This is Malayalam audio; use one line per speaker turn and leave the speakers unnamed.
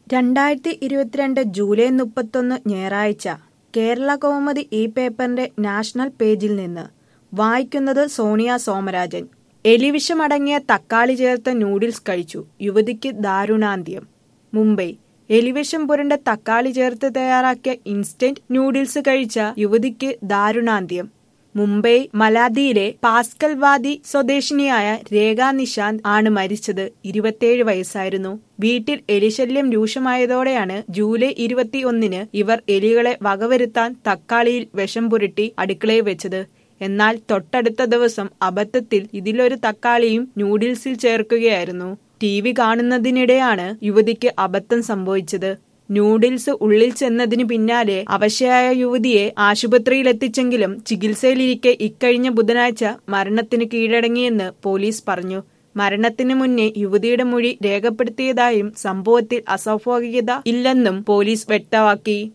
രണ്ടായിരത്തി ഇരുപത്തിരണ്ട് ജൂലൈ മുപ്പത്തൊന്ന് ഞായറാഴ്ച കേരള കൗമുദി ഈ പേപ്പറിന്റെ നാഷണൽ പേജിൽ നിന്ന് വായിക്കുന്നത് സോണിയ സോമരാജൻ എലിവിഷമടങ്ങിയ തക്കാളി ചേർത്ത നൂഡിൽസ് കഴിച്ചു യുവതിക്ക് ദാരുണാന്ത്യം മുംബൈ എലിവിഷം പുരണ്ട തക്കാളി ചേർത്ത് തയ്യാറാക്കിയ ഇൻസ്റ്റന്റ് നൂഡിൽസ് കഴിച്ച യുവതിക്ക് ദാരുണാന്ത്യം മുംബൈ മലാദിയിലെ പാസ്കൽ വാദി സ്വദേശിനിയായ രേഖ നിശാന്ത് ആണ് മരിച്ചത് ഇരുപത്തിയേഴ് വയസ്സായിരുന്നു വീട്ടിൽ എലിശല്യം രൂക്ഷമായതോടെയാണ് ജൂലൈ ഇരുപത്തിയൊന്നിന് ഇവർ എലികളെ വകവരുത്താൻ തക്കാളിയിൽ വിഷം പുരട്ടി അടുക്കളയിൽ വെച്ചത് എന്നാൽ തൊട്ടടുത്ത ദിവസം അബദ്ധത്തിൽ ഇതിലൊരു തക്കാളിയും നൂഡിൽസിൽ ചേർക്കുകയായിരുന്നു ടി വി കാണുന്നതിനിടെയാണ് യുവതിക്ക് അബദ്ധം സംഭവിച്ചത് നൂഡിൽസ് ഉള്ളിൽ ചെന്നതിനു പിന്നാലെ അവശയായ യുവതിയെ ആശുപത്രിയിലെത്തിച്ചെങ്കിലും ചികിത്സയിലിരിക്കെ ഇക്കഴിഞ്ഞ ബുധനാഴ്ച മരണത്തിന് കീഴടങ്ങിയെന്ന് പോലീസ് പറഞ്ഞു മരണത്തിന് മുന്നേ യുവതിയുടെ മൊഴി രേഖപ്പെടുത്തിയതായും സംഭവത്തിൽ അസ്വാഭാവികത ഇല്ലെന്നും പോലീസ് വ്യക്തമാക്കി